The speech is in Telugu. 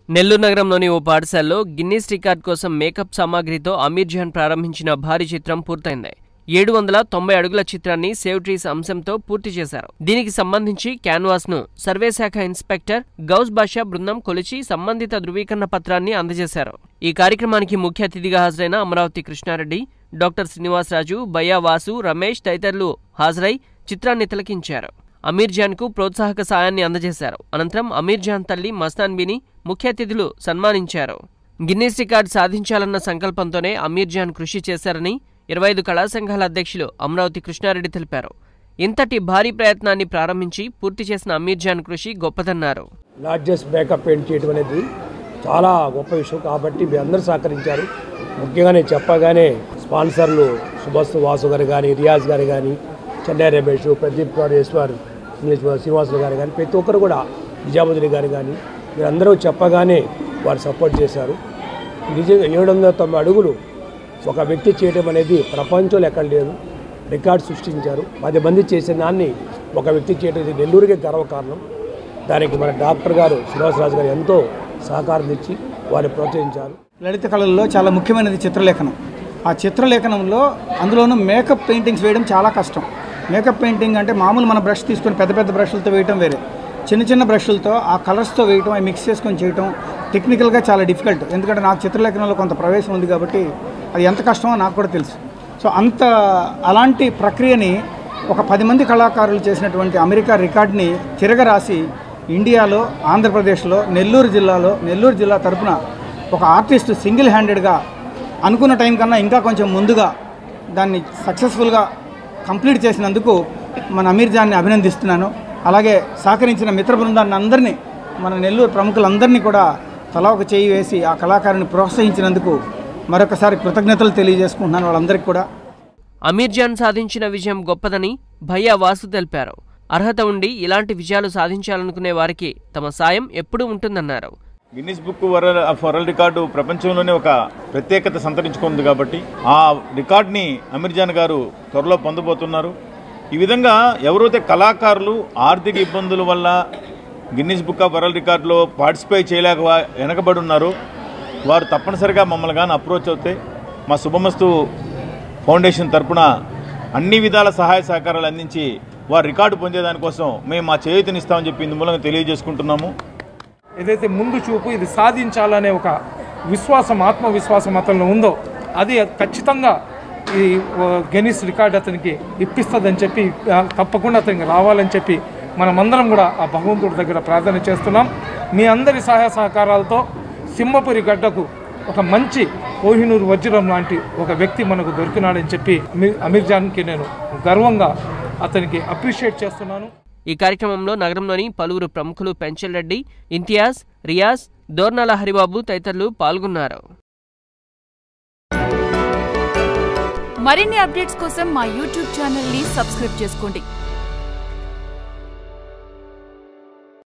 నెల్లూరు నగరంలోని ఓ పాఠశాలలో గిన్నీస్ రికార్డ్ కోసం మేకప్ సామాగ్రితో అమీర్ జాన్ ప్రారంభించిన భారీ చిత్రం పూర్తయింది ఏడు వందల తొంభై అడుగుల చిత్రాన్ని సేవ్ ట్రీస్ అంశంతో పూర్తి చేశారు దీనికి సంబంధించి క్యాన్వాస్ ను సర్వే శాఖ ఇన్స్పెక్టర్ గౌస్ బాషా బృందం కొలిచి సంబంధిత ధృవీకరణ పత్రాన్ని అందజేశారు ఈ కార్యక్రమానికి ముఖ్య అతిథిగా హాజరైన అమరావతి కృష్ణారెడ్డి డాక్టర్ శ్రీనివాసరాజు బయ్యా వాసు రమేష్ తదితరులు హాజరై చిత్రాన్ని తిలకించారు అమీర్ జాన్ కు ప్రోత్సాహక సాయాన్ని అందజేశారు అనంతరం అమీర్ జాన్ తల్లి మస్తాన్ బిని ముఖ్య అతిథులు సన్మానించారు గిన్నీస్ రికార్డ్ సాధించాలన్న సంకల్పంతోనే అమీర్ జాన్ కృషి చేశారని ఇరవై ఐదు కళా సంఘాల అధ్యక్షులు అమరావతి కృష్ణారెడ్డి తెలిపారు ఇంతటి భారీ ప్రయత్నాన్ని ప్రారంభించి పూర్తి చేసిన అమీర్ జాన్ కృషి గొప్పదన్నారు నాట్ జస్ట్ మేకప్ పెయింట్ చేయడం అనేది చాలా గొప్ప విషయం కాబట్టి మీ అందరూ సహకరించారు ముఖ్యంగా నేను చెప్పగానే స్పాన్సర్లు సుభాష్ వాసు గారు కానీ రియాజ్ గారు కానీ చెన్నై రమేష్ ప్రదీప్ గారు ఈశ్వర్ ఇంగ్లీష్ శ్రీనివాసులు గారు కానీ ప్రతి ఒక్కరు కూడా నిజాముద్దీన్ గారు కానీ మీరందరూ చెప్పగానే వారు సపోర్ట్ చేశారు నిజంగా ఏడు వందల తొంభై అడుగులు ఒక వ్యక్తి చేయడం అనేది ప్రపంచంలో ఎక్కడ లేదు రికార్డు సృష్టించారు పది మంది చేసిన దాన్ని ఒక వ్యక్తి చేయడం ఇది నెల్లూరుకే గర్వకారణం దానికి మన డాక్టర్ గారు శ్రీనివాసరాజు గారు ఎంతో సహకారం ఇచ్చి వారిని ప్రోత్సహించారు లలిత కళల్లో చాలా ముఖ్యమైనది చిత్రలేఖనం ఆ చిత్రలేఖనంలో అందులోనూ మేకప్ పెయింటింగ్స్ వేయడం చాలా కష్టం మేకప్ పెయింటింగ్ అంటే మామూలు మన బ్రష్ తీసుకొని పెద్ద పెద్ద బ్రష్లతో వేయటం వేరే చిన్న చిన్న బ్రష్లతో ఆ కలర్స్తో వేయటం అవి మిక్స్ చేసుకొని చేయటం టెక్నికల్గా చాలా డిఫికల్ట్ ఎందుకంటే నాకు చిత్రలేఖనంలో కొంత ప్రవేశం ఉంది కాబట్టి అది ఎంత కష్టమో నాకు కూడా తెలుసు సో అంత అలాంటి ప్రక్రియని ఒక పది మంది కళాకారులు చేసినటువంటి అమెరికా రికార్డ్ని తిరగరాసి ఇండియాలో ఆంధ్రప్రదేశ్లో నెల్లూరు జిల్లాలో నెల్లూరు జిల్లా తరపున ఒక ఆర్టిస్ట్ సింగిల్ హ్యాండెడ్గా అనుకున్న టైం కన్నా ఇంకా కొంచెం ముందుగా దాన్ని సక్సెస్ఫుల్గా కంప్లీట్ చేసినందుకు మన అమీర్ జాన్ని అభినందిస్తున్నాను అలాగే సహకరించిన మిత్ర బృందాన్ని అందరినీ మన నెల్లూరు ప్రముఖులందరినీ కూడా తలా ఒక చేయి వేసి ఆ కళాకారుని ప్రోత్సహించినందుకు మరొకసారి కృతజ్ఞతలు తెలియజేసుకుంటున్నాను వాళ్ళందరికీ కూడా అమీర్ జాన్ సాధించిన విజయం గొప్పదని భయ్యా వాసు తెలిపారు అర్హత ఉండి ఇలాంటి విజయాలు సాధించాలనుకునే వారికి తమ సాయం ఎప్పుడూ ఉంటుందన్నారు Guinness book world of world record ప్రపంచంలోనే ఒక ప్రత్యేకత సంతరించుకుంది కాబట్టి ఆ రికార్డ్ని అమీర్జాన్ గారు త్వరలో పొందబోతున్నారు ఈ విధంగా ఎవరైతే కళాకారులు ఆర్థిక ఇబ్బందుల వల్ల గిన్నిస్ బుక్ ఆఫ్ వరల్డ్ రికార్డులో పార్టిసిపేట్ చేయలేక వా- వెనకబడి ఉన్నారో వారు తప్పనిసరిగా మమ్మల్ని కానీ అప్రోచ్ అవుతే మా శుభమస్తు ఫౌండేషన్ తరపున అన్ని విధాల సహాయ సహకారాలు అందించి వారు రికార్డు పొందేదానికోసం మేము మా చేయూతనిస్తామని చెప్పి ఇందు మూలంగా తెలియజేసుకుంటున్నాము ఏదైతే ముందు చూపు ఇది సాధించాలనే ఒక విశ్వాసం ఆత్మవిశ్వాసం అతనిలో ఉందో అది ఖచ్చితంగా ఈ ఓ, గిన్నిస్ రికార్డ్ అతనికి ఇప్పిస్తుందని చెప్పి ఆ, తప్పకుండా అతనికి రావాలని చెప్పి మనమందరం కూడా ఆ భగవంతుడి దగ్గర ప్రార్థన చేస్తున్నాం మీ అందరి సహాయ సహకారాలతో సింహపురి గడ్డకు ఒక మంచి కోహినూరు వజ్రం లాంటి ఒక వ్యక్తి మనకు దొరికినాడని చెప్పి అమీర్ అమీర్ జాన్కి నేను గర్వంగా అతనికి అప్రిషియేట్ చేస్తున్నాను ఈ కార్యక్రమంలో నగరంలోని పలువురు ప్రముఖులు పెంచల్ రెడ్డి ఇంతియాజ్ రియాజ్ దోర్నాల హరిబాబు తదితరులు పాల్గొన్నారు మరిన్ని అప్డేట్స్ కోసం మా యూట్యూబ్ ఛానల్ ని సబ్స్క్రైబ్ చేసుకోండి